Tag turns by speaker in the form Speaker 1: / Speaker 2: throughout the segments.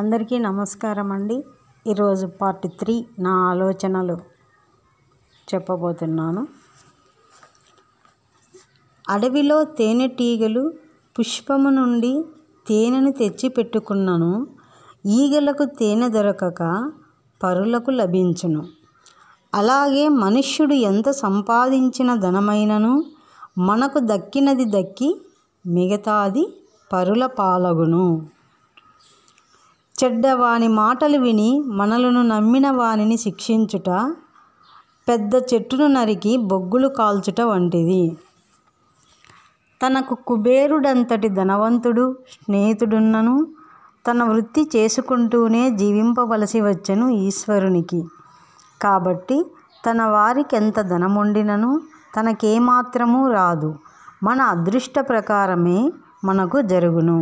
Speaker 1: అందరికీ నమస్కారం అండి ఈరోజు పార్ట్ త్రీ నా ఆలోచనలు చెప్పబోతున్నాను అడవిలో తేనెటీగలు పుష్పము నుండి తేనెను తెచ్చి పెట్టుకున్నను ఈగలకు తేనె దొరకక పరులకు లభించును అలాగే మనుష్యుడు ఎంత సంపాదించిన ధనమైనను మనకు దక్కినది దక్కి మిగతాది పరుల పాలగును చెడ్డవాని మాటలు విని మనలను నమ్మిన వానిని శిక్షించుట పెద్ద చెట్టును నరికి బొగ్గులు కాల్చుట వంటిది తనకు కుబేరుడంతటి ధనవంతుడు స్నేహితుడున్నను తన వృత్తి చేసుకుంటూనే జీవింపవలసి వచ్చెను ఈశ్వరునికి కాబట్టి తన వారికి ఎంత ధనముండినను తనకేమాత్రము రాదు మన అదృష్ట ప్రకారమే మనకు జరుగును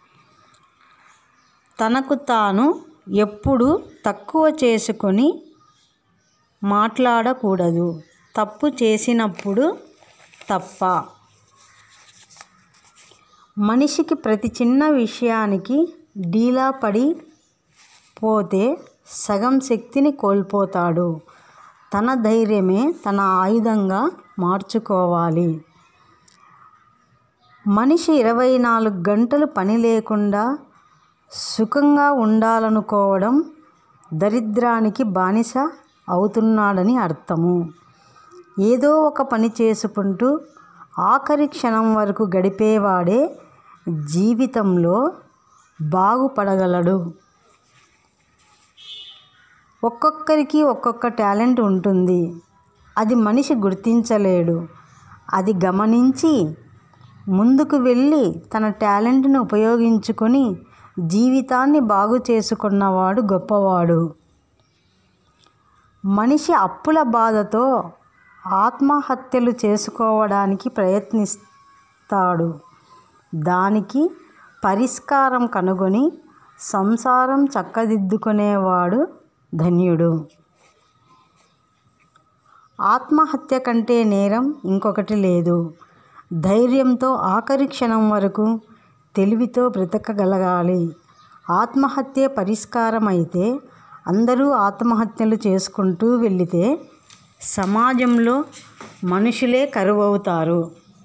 Speaker 1: తనకు తాను ఎప్పుడు తక్కువ చేసుకొని మాట్లాడకూడదు తప్పు చేసినప్పుడు తప్ప మనిషికి ప్రతి చిన్న విషయానికి డీలా పడి పోతే సగం శక్తిని కోల్పోతాడు తన ధైర్యమే తన ఆయుధంగా మార్చుకోవాలి మనిషి ఇరవై నాలుగు గంటలు పని లేకుండా సుఖంగా ఉండాలనుకోవడం దరిద్రానికి బానిస అవుతున్నాడని అర్థము ఏదో ఒక పని చేసుకుంటూ ఆఖరి క్షణం వరకు గడిపేవాడే జీవితంలో బాగుపడగలడు ఒక్కొక్కరికి ఒక్కొక్క టాలెంట్ ఉంటుంది అది మనిషి గుర్తించలేడు అది గమనించి ముందుకు వెళ్ళి తన టాలెంట్ను ఉపయోగించుకొని జీవితాన్ని బాగు చేసుకున్నవాడు గొప్పవాడు మనిషి అప్పుల బాధతో ఆత్మహత్యలు చేసుకోవడానికి ప్రయత్నిస్తాడు దానికి పరిష్కారం కనుగొని సంసారం చక్కదిద్దుకునేవాడు ధన్యుడు ఆత్మహత్య కంటే నేరం ఇంకొకటి లేదు ధైర్యంతో ఆఖరి క్షణం వరకు తెలివితో బ్రతకగలగాలి ఆత్మహత్య పరిష్కారం అయితే అందరూ ఆత్మహత్యలు చేసుకుంటూ వెళితే సమాజంలో మనుషులే కరువవుతారు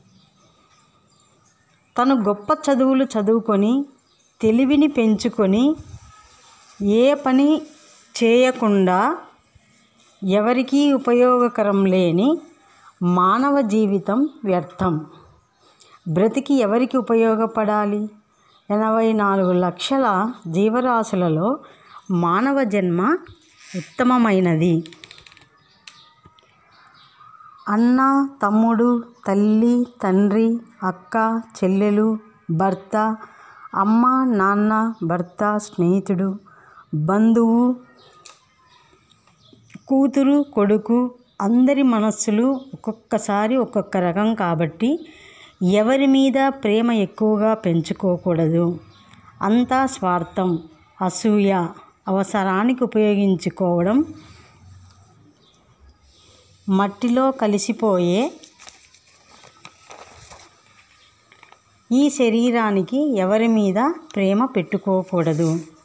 Speaker 1: తను గొప్ప చదువులు చదువుకొని తెలివిని పెంచుకొని ఏ పని చేయకుండా ఎవరికీ ఉపయోగకరం లేని మానవ జీవితం వ్యర్థం బ్రతికి ఎవరికి ఉపయోగపడాలి ఎనభై నాలుగు లక్షల జీవరాశులలో మానవ జన్మ ఉత్తమమైనది అన్న తమ్ముడు తల్లి తండ్రి అక్క చెల్లెలు భర్త అమ్మ నాన్న భర్త స్నేహితుడు బంధువు కూతురు కొడుకు అందరి మనస్సులు ఒక్కొక్కసారి ఒక్కొక్క రకం కాబట్టి ఎవరి మీద ప్రేమ ఎక్కువగా పెంచుకోకూడదు అంతా స్వార్థం అసూయ అవసరానికి ఉపయోగించుకోవడం మట్టిలో కలిసిపోయే ఈ శరీరానికి ఎవరి మీద ప్రేమ పెట్టుకోకూడదు